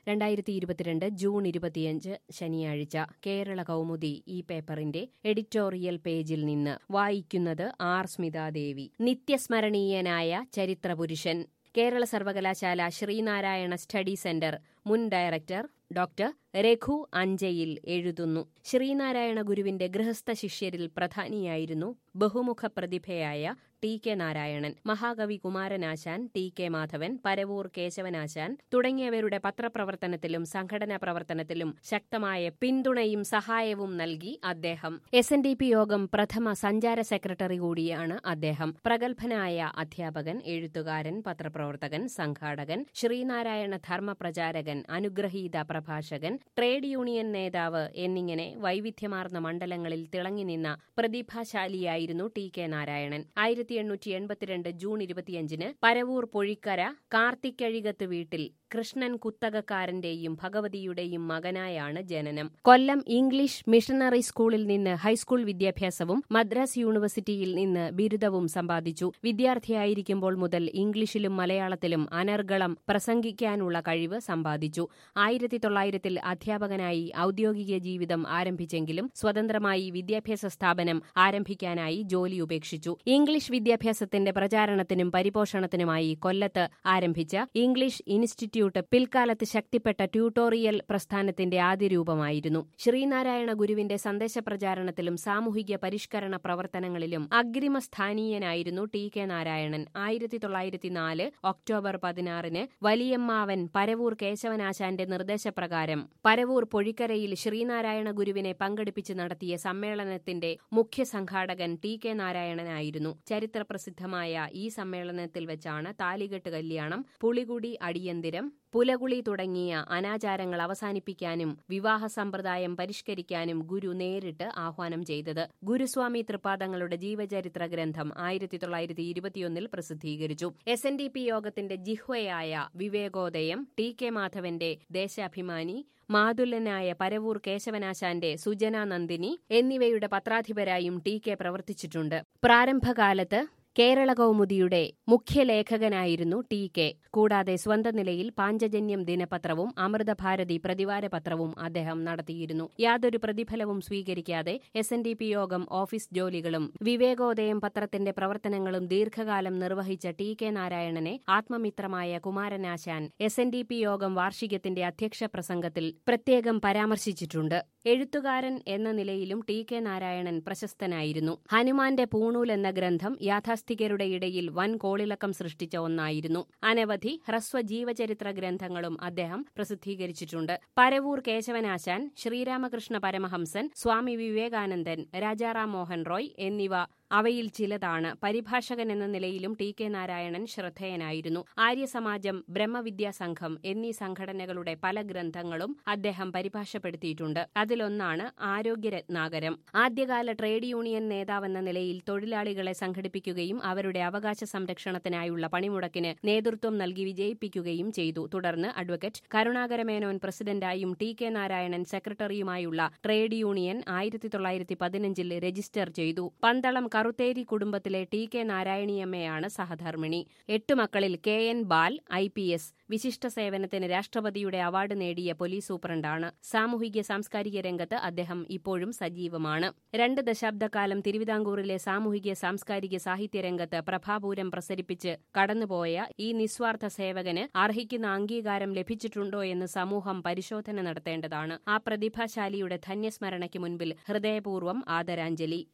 രണ്ടായിരത്തി ഇരുപത്തിരണ്ട് ജൂൺ ഇരുപത്തിയഞ്ച് ശനിയാഴ്ച കേരള കൗമുദി ഈ പേപ്പറിന്റെ എഡിറ്റോറിയൽ പേജിൽ നിന്ന് വായിക്കുന്നത് ആർ സ്മിതാദേവി നിത്യസ്മരണീയനായ ചരിത്രപുരുഷൻ കേരള സർവകലാശാല ശ്രീനാരായണ സ്റ്റഡി സെന്റർ മുൻ ഡയറക്ടർ ഡോക്ടർ രഘു അഞ്ചയിൽ എഴുതുന്നു ശ്രീനാരായണ ഗുരുവിന്റെ ഗൃഹസ്ഥ ശിഷ്യരിൽ പ്രധാനിയായിരുന്നു ബഹുമുഖ പ്രതിഭയായ ടി കെ നാരായണൻ മഹാകവി കുമാരനാശാൻ ടി കെ മാധവൻ പരവൂർ കേശവനാശാൻ തുടങ്ങിയവരുടെ പത്രപ്രവർത്തനത്തിലും സംഘടനാ പ്രവർത്തനത്തിലും ശക്തമായ പിന്തുണയും സഹായവും നൽകി അദ്ദേഹം എസ് എൻ ഡി പി യോഗം പ്രഥമ സഞ്ചാര സെക്രട്ടറി കൂടിയാണ് അദ്ദേഹം പ്രഗത്ഭനായ അധ്യാപകൻ എഴുത്തുകാരൻ പത്രപ്രവർത്തകൻ സംഘാടകൻ ശ്രീനാരായണ ധർമ്മപ്രചാരകൻ അനുഗ്രഹീത പ്രഭാഷകൻ ട്രേഡ് യൂണിയൻ നേതാവ് എന്നിങ്ങനെ വൈവിധ്യമാർന്ന മണ്ഡലങ്ങളിൽ തിളങ്ങി നിന്ന പ്രതിഭാശാലിയായിരുന്നു ടി കെ നാരായണൻ ആയിരത്തി എണ്ണൂറ്റി എൺപത്തിരണ്ട് ജൂൺ ഇരുപത്തിയഞ്ചിന് പരവൂർ പൊഴിക്കര കാർത്തിക്കഴികത്ത് വീട്ടിൽ കൃഷ്ണൻ കുത്തകക്കാരന്റെയും ഭഗവതിയുടെയും മകനായാണ് ജനനം കൊല്ലം ഇംഗ്ലീഷ് മിഷണറി സ്കൂളിൽ നിന്ന് ഹൈസ്കൂൾ വിദ്യാഭ്യാസവും മദ്രാസ് യൂണിവേഴ്സിറ്റിയിൽ നിന്ന് ബിരുദവും സമ്പാദിച്ചു വിദ്യാർത്ഥിയായിരിക്കുമ്പോൾ മുതൽ ഇംഗ്ലീഷിലും മലയാളത്തിലും അനർഗളം പ്രസംഗിക്കാനുള്ള കഴിവ് സമ്പാദിച്ചു ആയിരത്തി തൊള്ളായിരത്തിൽ അധ്യാപകനായി ഔദ്യോഗിക ജീവിതം ആരംഭിച്ചെങ്കിലും സ്വതന്ത്രമായി വിദ്യാഭ്യാസ സ്ഥാപനം ആരംഭിക്കാനായി ജോലി ഉപേക്ഷിച്ചു ഇംഗ്ലീഷ് വിദ്യാഭ്യാസത്തിന്റെ പ്രചാരണത്തിനും പരിപോഷണത്തിനുമായി കൊല്ലത്ത് ആരംഭിച്ച ഇംഗ്ലീഷ് ഇൻസ്റ്റിറ്റ്യൂട്ട് പിൽക്കാലത്ത് ശക്തിപ്പെട്ട ട്യൂട്ടോറിയൽ പ്രസ്ഥാനത്തിന്റെ ആദ്യ രൂപമായിരുന്നു ശ്രീനാരായണ ഗുരുവിന്റെ സന്ദേശ പ്രചാരണത്തിലും സാമൂഹിക പരിഷ്കരണ പ്രവർത്തനങ്ങളിലും അഗ്രിമസ്ഥാനീയനായിരുന്നു ടി കെ നാരായണൻ ആയിരത്തി തൊള്ളായിരത്തി നാല് ഒക്ടോബർ പതിനാറിന് വലിയമ്മാവൻ പരവൂർ കേശവനാശാന്റെ നിർദ്ദേശപ്രകാരം പരവൂർ പൊഴിക്കരയിൽ ശ്രീനാരായണ ഗുരുവിനെ പങ്കെടുപ്പിച്ച് നടത്തിയ സമ്മേളനത്തിന്റെ മുഖ്യ സംഘാടകൻ ടി കെ നാരായണനായിരുന്നു ചരിത്രപ്രസിദ്ധമായ ഈ സമ്മേളനത്തിൽ വെച്ചാണ് താലികെട്ട് കല്യാണം പുളികുടി അടിയന്തിരം പുലകുളി തുടങ്ങിയ അനാചാരങ്ങൾ അവസാനിപ്പിക്കാനും വിവാഹ സമ്പ്രദായം പരിഷ്കരിക്കാനും ഗുരു നേരിട്ട് ആഹ്വാനം ചെയ്തത് ഗുരുസ്വാമി തൃപ്പാദങ്ങളുടെ ജീവചരിത്ര ഗ്രന്ഥം ആയിരത്തി തൊള്ളായിരത്തി ഇരുപത്തിയൊന്നിൽ പ്രസിദ്ധീകരിച്ചു എസ് എൻ ഡി പി യോഗത്തിന്റെ ജിഹ്വയായ വിവേകോദയം ടി കെ മാധവന്റെ ദേശാഭിമാനി മാതുലനായ പരവൂർ കേശവനാശാന്റെ സുജന നന്ദിനി എന്നിവയുടെ പത്രാധിപരായും ടി കെ പ്രവർത്തിച്ചിട്ടുണ്ട് പ്രാരംഭകാലത്ത് കേരള കൗമുദിയുടെ മുഖ്യലേഖകനായിരുന്നു ടി കെ കൂടാതെ സ്വന്തം നിലയിൽ പാഞ്ചജന്യം ദിനപത്രവും അമൃതഭാരതി പ്രതിവാര പത്രവും അദ്ദേഹം നടത്തിയിരുന്നു യാതൊരു പ്രതിഫലവും സ്വീകരിക്കാതെ എസ് എൻ ഡി പി യോഗം ഓഫീസ് ജോലികളും വിവേകോദയം പത്രത്തിന്റെ പ്രവർത്തനങ്ങളും ദീർഘകാലം നിർവഹിച്ച ടി കെ നാരായണനെ ആത്മമിത്രമായ Kumaranasan S N D P യോഗം വാർഷികത്തിന്റെ അധ്യക്ഷ പ്രസംഗത്തിൽ പ്രത്യേകം പരാമർശിച്ചിട്ടുണ്ട് എഴുത്തുകാരൻ എന്ന നിലയിലും ടി കെ നാരായണൻ പ്രശസ്തനായിരുന്നു ഹനുമാന്റെ പൂണൂൽ എന്ന ഗ്രന്ഥം യാഥാസ്ഥികരുടെ ഇടയിൽ വൻ കോളിളക്കം സൃഷ്ടിച്ച ഒന്നായിരുന്നു അനവധി ഹ്രസ്വ ജീവചരിത്ര ഗ്രന്ഥങ്ങളും അദ്ദേഹം പ്രസിദ്ധീകരിച്ചിട്ടുണ്ട് പരവൂർ കേശവനാശാൻ ശ്രീരാമകൃഷ്ണ പരമഹംസൻ സ്വാമി വിവേകാനന്ദൻ രാജാറാം മോഹൻ റോയ് എന്നിവ അവയിൽ ചിലതാണ് പരിഭാഷകൻ എന്ന നിലയിലും ടി കെ നാരായണൻ ശ്രദ്ധേയനായിരുന്നു ആര്യസമാജം ബ്രഹ്മവിദ്യാ സംഘം എന്നീ സംഘടനകളുടെ പല ഗ്രന്ഥങ്ങളും അദ്ദേഹം പരിഭാഷപ്പെടുത്തിയിട്ടുണ്ട് അതിലൊന്നാണ് ആരോഗ്യരത്നാകരം ആദ്യകാല ട്രേഡ് യൂണിയൻ നേതാവെന്ന നിലയിൽ തൊഴിലാളികളെ സംഘടിപ്പിക്കുകയും അവരുടെ അവകാശ സംരക്ഷണത്തിനായുള്ള പണിമുടക്കിന് നേതൃത്വം നൽകി വിജയിപ്പിക്കുകയും ചെയ്തു തുടർന്ന് അഡ്വക്കേറ്റ് കരുണാകരമേനോൻ പ്രസിഡന്റായും ടി കെ നാരായണൻ സെക്രട്ടറിയുമായുള്ള ട്രേഡ് യൂണിയൻ ആയിരത്തി തൊള്ളായിരത്തി പതിനഞ്ചിൽ രജിസ്റ്റർ ചെയ്തു പന്തളം കറുത്തേരി കുടുംബത്തിലെ ടി കെ നാരായണിയമ്മയാണ് സഹധർമ്മിണി എട്ട് മക്കളിൽ K N Bal I P S വിശിഷ്ട സേവനത്തിന് രാഷ്ട്രപതിയുടെ അവാർഡ് നേടിയ പോലീസ് സൂപ്രണ്ടാണ് സാമൂഹിക സാംസ്കാരിക രംഗത്ത് അദ്ദേഹം ഇപ്പോഴും സജീവമാണ് രണ്ട് ദശാബ്ദക്കാലം തിരുവിതാംകൂറിലെ സാമൂഹിക സാംസ്കാരിക സാഹിത്യ രംഗത്ത് പ്രഭാപൂരം പ്രസരിപ്പിച്ച് കടന്നുപോയ ഈ നിസ്വാർത്ഥ സേവകന് അർഹിക്കുന്ന അംഗീകാരം ലഭിച്ചിട്ടുണ്ടോ എന്ന് സമൂഹം പരിശോധന നടത്തേണ്ടതാണ് ആ പ്രതിഭാശാലിയുടെ ധന്യസ്മരണയ്ക്ക് മുൻപിൽ ഹൃദയപൂർവ്വം ആദരാഞ്ജലി